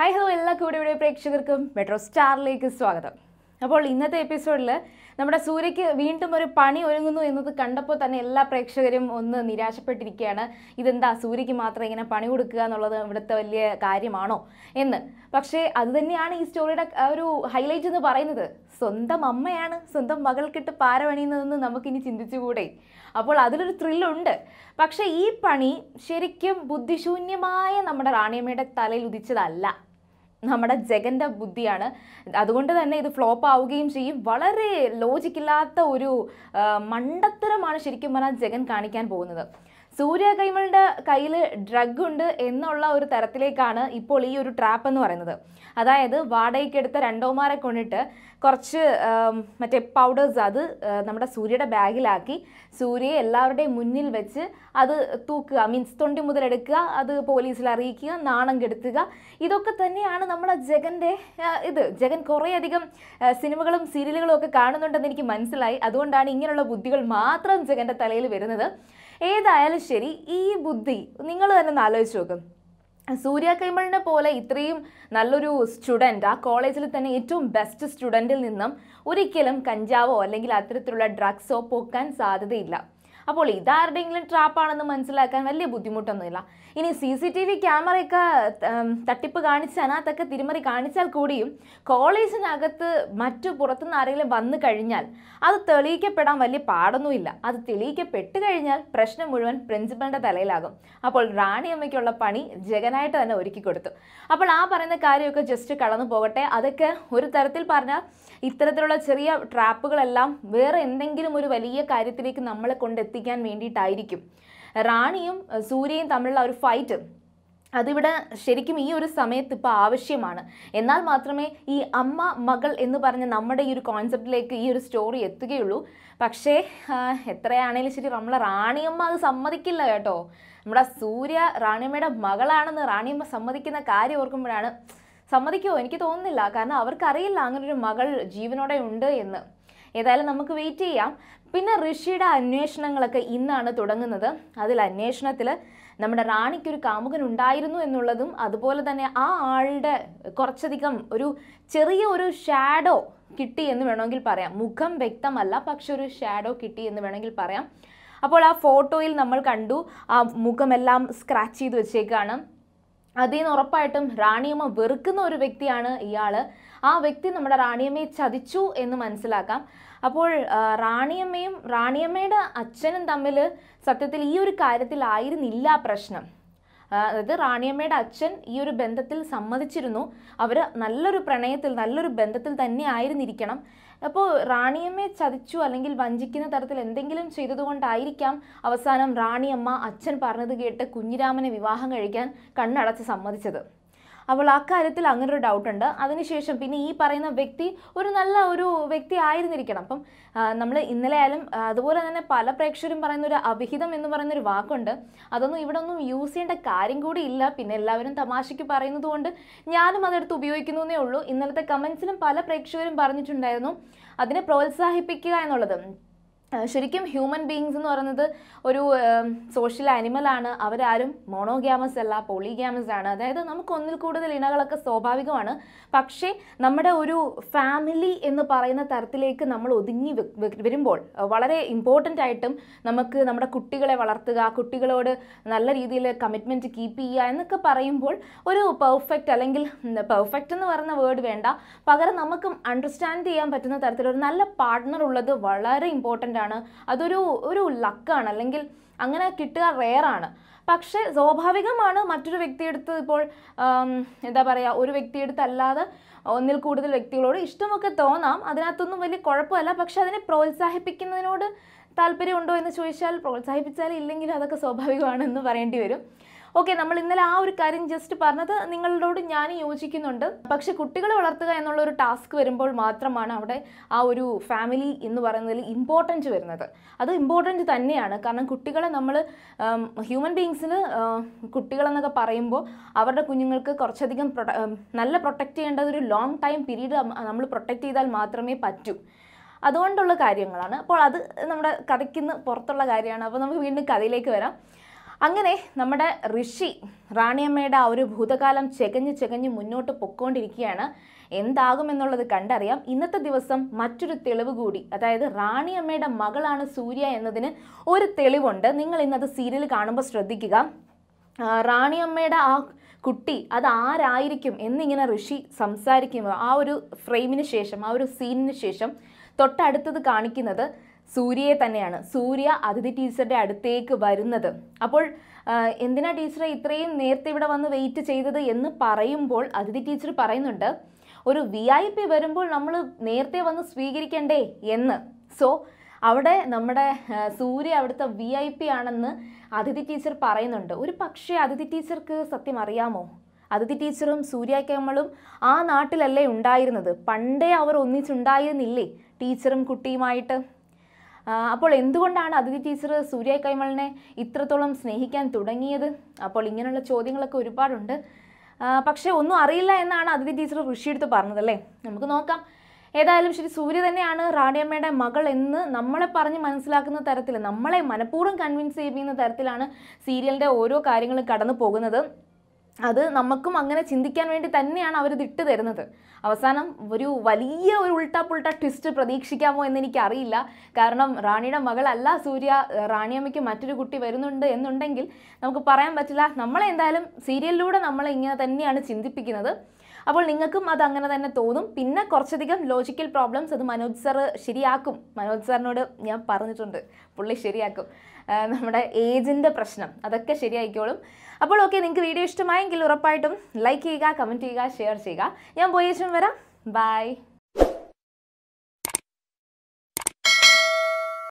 hi hello എല്ലാ കൂടെയുടെ പ്രേക്ഷകർക്കും metro സ്റ്റാറിലേക്ക് സ്വാഗതം അപ്പോൾ ഇന്നത്തെ എപ്പിസോഡിൽ നമ്മുടെ സൂര്യയ്ക്ക് വീണ്ടും ഒരു പണി ഒരുങ്ങുന്നു എന്നത് കണ്ടപ്പോൾ തന്നെ എല്ലാ പ്രേക്ഷകരും ഒന്ന് നിരാശപ്പെട്ടിരിക്കുകയാണ് ഇതെന്താ സൂര്യയ്ക്ക് മാത്രം ഇങ്ങനെ പണി കൊടുക്കുക എന്നുള്ളത് ഇവിടുത്തെ വലിയ കാര്യമാണോ എന്ന് പക്ഷേ അത് തന്നെയാണ് ഈ സ്റ്റോറിയുടെ ആ ഒരു ഹൈലൈറ്റ് എന്ന് പറയുന്നത് സ്വന്തം അമ്മയാണ് സ്വന്തം മകൾക്കിട്ട് പാരപണിയുന്നതെന്ന് നമുക്കിനി ചിന്തിച്ചുകൂടെ അപ്പോൾ അതിലൊരു ത്രില്ലുണ്ട് പക്ഷേ ഈ പണി ശരിക്കും ബുദ്ധിശൂന്യമായ നമ്മുടെ റാണിയമ്മയുടെ തലയിൽ ഉദിച്ചതല്ല നമ്മുടെ ജഗന്റെ ബുദ്ധിയാണ് അതുകൊണ്ട് തന്നെ ഇത് ഫ്ലോപ്പ് ആവുകയും ചെയ്യും വളരെ ലോജിക്കില്ലാത്ത ഒരു ആ, മണ്ടത്തരമാണ് ശരിക്കും പറഞ്ഞാൽ ജഗൻ കാണിക്കാൻ പോകുന്നത് സൂര്യ കൈമളുടെ കയ്യിൽ ഡ്രഗ് ഉണ്ട് എന്നുള്ള ഒരു തരത്തിലേക്കാണ് ഇപ്പോൾ ഈ ഒരു ട്രാപ്പ് എന്ന് പറയുന്നത് അതായത് വാടകയ്ക്ക് എടുത്ത രണ്ടോമാരെ കൊണ്ടിട്ട് കുറച്ച് ആം, മറ്റേ പൗഡേഴ്സ് അത് ആ, നമ്മുടെ സൂര്യയുടെ ബാഗിലാക്കി സൂര്യയെ എല്ലാവരുടെയും മുന്നിൽ വെച്ച് അത് തൂക്കുക മീൻസ് തൊണ്ടി മുതലെടുക്കുക അത് പോലീസിൽ അറിയിക്കുക നാണം കെടുത്തുക ഇതൊക്കെ തന്നെയാണ് നമ്മുടെ ജഗൻ്റെ ആ, ഇത് ജഗൻ കുറേയധികം ആ, സിനിമകളും സീരിയലുകളും ഒക്കെ കാണുന്നുണ്ടെന്ന് എനിക്ക് മനസ്സിലായി അതുകൊണ്ടാണ് ഇങ്ങനെയുള്ള ബുദ്ധികൾ മാത്രം ജഗൻ്റെ തലയിൽ വരുന്നത് ഏതായാലും ശരി ഈ ബുദ്ധി നിങ്ങൾ തന്നെ ഒന്ന് ആലോചിച്ച് നോക്കും സൂര്യ കൈമളിനെ പോലെ ഇത്രയും നല്ലൊരു സ്റ്റുഡൻറ്റ് ആ കോളേജിൽ തന്നെ ഏറ്റവും ബെസ്റ്റ് സ്റ്റുഡൻറ്റിൽ നിന്നും ഒരിക്കലും കഞ്ചാവോ അല്ലെങ്കിൽ അത്തരത്തിലുള്ള ഡ്രഗ്സോ പൊക്കാൻ സാധ്യതയില്ല അപ്പോൾ ഇതാരുടെയെങ്കിലും ട്രാപ്പാണെന്ന് മനസ്സിലാക്കാൻ വലിയ ബുദ്ധിമുട്ടൊന്നുമില്ല ഇനി സി സി ടി വി ക്യാമറയൊക്കെ ഉം, തട്ടിപ്പ് കാണിച്ച് അതിനകത്തൊക്കെ തിരിമറി കാണിച്ചാൽ കൂടിയും കോളേജിനകത്ത് മറ്റു പുറത്തുനിന്ന് ആരെങ്കിലും വന്നു കഴിഞ്ഞാൽ അത് തെളിയിക്കപ്പെടാൻ വലിയ പാടൊന്നുമില്ല അത് തെളിയിക്കപ്പെട്ട് കഴിഞ്ഞാൽ പ്രശ്നം മുഴുവൻ പ്രിൻസിപ്പലിന്റെ തലയിലാകും അപ്പോൾ റാണിയമ്മയ്ക്കുള്ള പണി ജഗനായിട്ട് തന്നെ ഒരുക്കി കൊടുത്തു അപ്പോൾ ആ പറയുന്ന കാര്യമൊക്കെ ജസ്റ്റ് കടന്നു പോകട്ടെ അതൊക്കെ ഒരു തരത്തിൽ പറഞ്ഞാൽ ഇത്തരത്തിലുള്ള ചെറിയ ട്രാപ്പുകളെല്ലാം വേറെ എന്തെങ്കിലും ഒരു വലിയ കാര്യത്തിലേക്ക് നമ്മളെ കൊണ്ടെത്തിക്കാൻ വേണ്ടിയിട്ടായിരിക്കും റാണിയും അഹ് സൂര്യയും തമ്മിലുള്ള ഒരു ഫൈറ്റ് അതിവിടെ ശരിക്കും ഈ ഒരു സമയത്ത് ഇപ്പോൾ ആവശ്യമാണ് എന്നാൽ മാത്രമേ ഈ അമ്മ മകൾ എന്ന് പറഞ്ഞ നമ്മുടെ ഈ ഒരു കോൺസെപ്റ്റിലേക്ക് ഈ ഒരു സ്റ്റോറി എത്തുകയുള്ളൂ പക്ഷേ ആ, എത്രയാണേലും ശരി നമ്മളെ റാണിയമ്മ അത് സമ്മതിക്കില്ല കേട്ടോ നമ്മുടെ സൂര്യ റാണിയമ്മയുടെ മകളാണെന്ന് റാണിയമ്മ സമ്മതിക്കുന്ന കാര്യം ഓർക്കുമ്പോഴാണ് സമ്മതിക്കുമോ എനിക്ക് തോന്നുന്നില്ല കാരണം അവർക്കറിയില്ല അങ്ങനെ ഒരു മകൾ ജീവനോടെ ഉണ്ട് എന്ന് ഏതായാലും നമുക്ക് വെയിറ്റ് ചെയ്യാം പിന്നെ ഋഷിയുടെ അന്വേഷണങ്ങളൊക്കെ ഇന്നാണ് തുടങ്ങുന്നത് അതിൽ അന്വേഷണത്തിൽ നമ്മുടെ റാണിക്കൊരു കാമുകൻ ഉണ്ടായിരുന്നു എന്നുള്ളതും അതുപോലെ തന്നെ ആ ആളുടെ കുറച്ചധികം ഒരു ചെറിയ ഒരു ഷാഡോ കിട്ടി എന്ന് വേണമെങ്കിൽ പറയാം മുഖം വ്യക്തമല്ല പക്ഷെ ഒരു ഷാഡോ കിട്ടി എന്ന് വേണമെങ്കിൽ പറയാം അപ്പോൾ ആ ഫോട്ടോയിൽ നമ്മൾ കണ്ടു ആ മുഖമെല്ലാം സ്ക്രാച്ച് ചെയ്ത് വെച്ചേക്കാണ് അതിൽ നിന്ന് ഉറപ്പായിട്ടും റാണിയമ്മ വെറുക്കുന്ന ഒരു വ്യക്തിയാണ് ഇയാൾ ആ വ്യക്തി നമ്മുടെ റാണിയമ്മയെ ചതിച്ചു എന്ന് മനസ്സിലാക്കാം അപ്പോൾ ആ, റാണിയമ്മയും റാണിയമ്മയുടെ അച്ഛനും തമ്മിൽ സത്യത്തിൽ ഈ ഒരു കാര്യത്തിലായിരുന്നില്ല പ്രശ്നം ആ, അതായത് റാണിയമ്മയുടെ അച്ഛൻ ഈ ഒരു ബന്ധത്തിൽ സമ്മതിച്ചിരുന്നു അവർ നല്ലൊരു പ്രണയത്തിൽ നല്ലൊരു ബന്ധത്തിൽ തന്നെ ആയിരുന്നിരിക്കണം അപ്പോൾ റാണിയമ്മയെ ചതിച്ചു അല്ലെങ്കിൽ വഞ്ചിക്കുന്ന തരത്തിൽ എന്തെങ്കിലും ചെയ്തതുകൊണ്ടായിരിക്കാം അവസാനം റാണിയമ്മ അച്ഛൻ പറഞ്ഞത് കേട്ട് കുഞ്ഞിരാമനെ വിവാഹം കഴിക്കാൻ കണ്ണടച്ച് സമ്മതിച്ചത് അപ്പോൾ ആ കാര്യത്തിൽ അങ്ങനെ ഒരു ഡൗട്ട് ഉണ്ട് അതിനുശേഷം പിന്നെ ഈ പറയുന്ന വ്യക്തി ഒരു നല്ല ഒരു വ്യക്തി ആയിരുന്നിരിക്കണം അപ്പം നമ്മൾ ഇന്നലെ ആയാലും ആ, അതുപോലെ തന്നെ പല പ്രേക്ഷകരും പറയുന്ന ഒരു അവിഹിതം എന്ന് പറയുന്ന ഒരു വാക്കുണ്ട് അതൊന്നും ഇവിടെ ഒന്നും യൂസ് ചെയ്യേണ്ട കാര്യം കൂടി ഇല്ല പിന്നെ എല്ലാവരും തമാശയ്ക്ക് പറയുന്നത് കൊണ്ട് ഞാനും അതെടുത്ത് ഉപയോഗിക്കുന്നതേ ഉള്ളൂ ഇന്നലത്തെ കമൻസിലും പല പ്രേക്ഷകരും പറഞ്ഞിട്ടുണ്ടായിരുന്നു അതിനെ പ്രോത്സാഹിപ്പിക്കുക എന്നുള്ളത് ആ, ശരിക്കും ഹ്യൂമൻ ബീങ്സ് എന്ന് പറയുന്നത് ഒരു സോഷ്യൽ ആനിമലാണ് അവരാരും മോണോഗ്യാമസ് അല്ല പോളിഗ്യാമസ് ആണ് അതായത് നമുക്ക് ഒന്നിൽ കൂടുതൽ ഇണകളൊക്കെ സ്വാഭാവികമാണ് പക്ഷേ നമ്മുടെ ഒരു ഫാമിലി എന്ന് പറയുന്ന തരത്തിലേക്ക് നമ്മൾ ഒതുങ്ങി വെ- വെ- വരുമ്പോൾ ആ, വളരെ ഇമ്പോർട്ടൻ്റ് ആയിട്ടും നമുക്ക് നമ്മുടെ കുട്ടികളെ വളർത്തുക കുട്ടികളോട് നല്ല രീതിയിൽ കമ്മിറ്റ്മെൻറ്റ് കീപ്പ് ചെയ്യുക എന്നൊക്കെ പറയുമ്പോൾ ഒരു പെർഫെക്റ്റ് അല്ലെങ്കിൽ പെർഫെക്റ്റ് എന്ന് പറയുന്ന വേർഡ് വേണ്ട പകരം നമുക്ക് അണ്ടർസ്റ്റാൻഡ് ചെയ്യാൻ പറ്റുന്ന തരത്തിലൊരു നല്ല പാർട്ട്ണർ ഉള്ളത് വളരെ ഇമ്പോർട്ടൻ്റ് ആണ് അതൊരു ഒരു ലക്കാണ് അല്ലെങ്കിൽ അങ്ങനെ കിട്ടുക റെയറാണ് പക്ഷേ സ്വാഭാവികമാണ് മറ്റൊരു വ്യക്തിയെടുത്ത് ഇപ്പോൾ ആം, എന്താ പറയുക ഒരു വ്യക്തിയെടുത്ത് അല്ലാതെ ഒന്നിൽ കൂടുതൽ വ്യക്തികളോട് ഇഷ്ടമൊക്കെ തോന്നാം അതിനകത്തൊന്നും വലിയ കുഴപ്പമല്ല പക്ഷെ അതിനെ പ്രോത്സാഹിപ്പിക്കുന്നതിനോട് താല്പര്യമുണ്ടോ എന്ന് ചോദിച്ചാൽ പ്രോത്സാഹിപ്പിച്ചാൽ ഇല്ലെങ്കിൽ അതൊക്കെ സ്വാഭാവികമാണെന്ന് പറയേണ്ടി വരും ഓക്കെ നമ്മൾ ഇന്നലെ ആ ഒരു കാര്യം ജസ്റ്റ് പറഞ്ഞത് നിങ്ങളോട് ഞാൻ യോജിക്കുന്നുണ്ട് പക്ഷെ കുട്ടികളെ വളർത്തുക എന്നുള്ള ഒരു ടാസ്ക് വരുമ്പോൾ മാത്രമാണ് അവിടെ ആ ഒരു ഫാമിലി എന്ന് പറയുന്നതിൽ ഇമ്പോർട്ടൻറ്റ് വരുന്നത് അത് ഇമ്പോർട്ടൻറ്റ് തന്നെയാണ് കാരണം കുട്ടികളെ നമ്മൾ ഹ്യൂമൻ ബീങ്സിന് കുട്ടികളെന്നൊക്കെ പറയുമ്പോൾ അവരുടെ കുഞ്ഞുങ്ങൾക്ക് കുറച്ചധികം പ്രൊട്ട- ഉം, നല്ല പ്രൊട്ടക്റ്റ് ചെയ്യേണ്ടത് ഒരു ലോങ് ടൈം പീരീഡ് നമ്മൾ പ്രൊട്ടക്റ്റ് ചെയ്താൽ മാത്രമേ പറ്റൂ അതുകൊണ്ടുള്ള കാര്യങ്ങളാണ് അപ്പോൾ അത് നമ്മുടെ കഥയ്ക്ക് നിന്ന് പുറത്തുള്ള കാര്യമാണ് അപ്പോൾ നമുക്ക് വീണ്ടും കഥയിലേക്ക് വരാം അങ്ങനെ നമ്മുടെ ഋഷി റാണിയമ്മയുടെ ആ ഒരു ഭൂതകാലം ചെകഞ്ഞ് ചെകഞ്ഞ് മുന്നോട്ട് പൊക്കോണ്ടിരിക്കുകയാണ് എന്താകുമെന്നുള്ളത് കണ്ടറിയാം ഇന്നത്തെ ദിവസം മറ്റൊരു തെളിവ് കൂടി അതായത് റാണിയമ്മയുടെ മകളാണ് സൂര്യ എന്നതിന് ഒരു തെളിവുണ്ട് നിങ്ങൾ ഇന്നത് സീരിയൽ കാണുമ്പോൾ ശ്രദ്ധിക്കുക ആ, റാണിയമ്മയുടെ ആ കുട്ടി അത് ആരായിരിക്കും എന്നിങ്ങനെ ഋഷി സംസാരിക്കുമ്പോൾ ആ ഒരു ഫ്രെയിമിന് ശേഷം ആ ഒരു സീനിന് ശേഷം തൊട്ടടുത്തത് കാണിക്കുന്നത് സൂര്യയെ തന്നെയാണ് സൂര്യ അതിഥി ടീച്ചറുടെ അടുത്തേക്ക് വരുന്നത് അപ്പോൾ ആ, എന്തിനാ ടീച്ചറെ ഇത്രയും നേരത്തെ ഇവിടെ വന്ന് വെയിറ്റ് ചെയ്തത് എന്ന് പറയുമ്പോൾ അതിഥി ടീച്ചർ പറയുന്നുണ്ട് ഒരു വി ഐ പി വരുമ്പോൾ നമ്മൾ നേരത്തെ വന്ന് സ്വീകരിക്കണ്ടേ എന്ന് സോ അവിടെ നമ്മുടെ ആ, സൂര്യ അവിടുത്തെ വി ഐ പി ആണെന്ന് അതിഥി ടീച്ചർ പറയുന്നുണ്ട് ഒരു പക്ഷേ അതിഥി ടീച്ചർക്ക് സത്യം അറിയാമോ അതിഥി ടീച്ചറും സൂര്യ കമളും ആ നാട്ടിലല്ലേ ഉണ്ടായിരുന്നത് പണ്ടേ അവർ ഒന്നിച്ചുണ്ടായിരുന്നില്ലേ ടീച്ചറും കുട്ടിയുമായിട്ട് ആ, അപ്പോൾ എന്തുകൊണ്ടാണ് അതിഥി ടീച്ചർ സൂര്യ കൈമളിനെ ഇത്രത്തോളം സ്നേഹിക്കാൻ തുടങ്ങിയത് അപ്പോൾ ഇങ്ങനെയുള്ള ചോദ്യങ്ങളൊക്കെ ഒരുപാടുണ്ട് ആ, പക്ഷേ ഒന്നും അറിയില്ല എന്നാണ് അതിഥി ടീച്ചർ ഋഷിയെടുത്ത് പറഞ്ഞതല്ലേ നമുക്ക് നോക്കാം ഏതായാലും ശരി സൂര്യ തന്നെയാണ് റാണിയമ്മയുടെ മകൾ എന്ന് നമ്മളെ പറഞ്ഞ് മനസ്സിലാക്കുന്ന തരത്തിൽ നമ്മളെ മനഃപൂർവ്വം കൺവിൻസ് ചെയ്യുന്ന തരത്തിലാണ് സീരിയലിൻ്റെ ഓരോ കാര്യങ്ങളും കടന്നു പോകുന്നത് അത് നമുക്കും അങ്ങനെ ചിന്തിക്കാൻ വേണ്ടി തന്നെയാണ് അവർ ഇട്ട് തരുന്നത് അവസാനം ഒരു വലിയ ഒരു ഉൾട്ടാ പുൾട്ട ട്വിസ്റ്റ് പ്രതീക്ഷിക്കാമോ എന്ന് എനിക്കറിയില്ല കാരണം റാണിയുടെ മകളല്ല സൂര്യ റാണിയമ്മയ്ക്ക് മറ്റൊരു കുട്ടി വരുന്നുണ്ട് എന്നുണ്ടെങ്കിൽ നമുക്ക് പറയാൻ പറ്റില്ല നമ്മളെ എന്തായാലും സീരിയലിലൂടെ നമ്മളെ ഇങ്ങനെ തന്നെയാണ് ചിന്തിപ്പിക്കുന്നത് അപ്പോൾ നിങ്ങൾക്കും അത് അങ്ങനെ തന്നെ തോന്നും പിന്നെ കുറച്ചധികം ലോജിക്കൽ പ്രോബ്ലംസ് അത് മനോജ് സാർ ശരിയാക്കും മനോജ് സാറിനോട് ഞാൻ പറഞ്ഞിട്ടുണ്ട് പുള്ളി ശരിയാക്കും ആ, നമ്മുടെ ഏജിൻ്റെ പ്രശ്നം അതൊക്കെ ശരിയായിക്കോളും അപ്പോൾ ഓക്കെ നിങ്ങൾക്ക് വീഡിയോ ഇഷ്ടമായെങ്കിൽ ഉറപ്പായിട്ടും ലൈക്ക് ചെയ്യുക കമൻറ്റ് ചെയ്യുക ഷെയർ ചെയ്യുക ഞാൻ പോയി വരാം ബൈ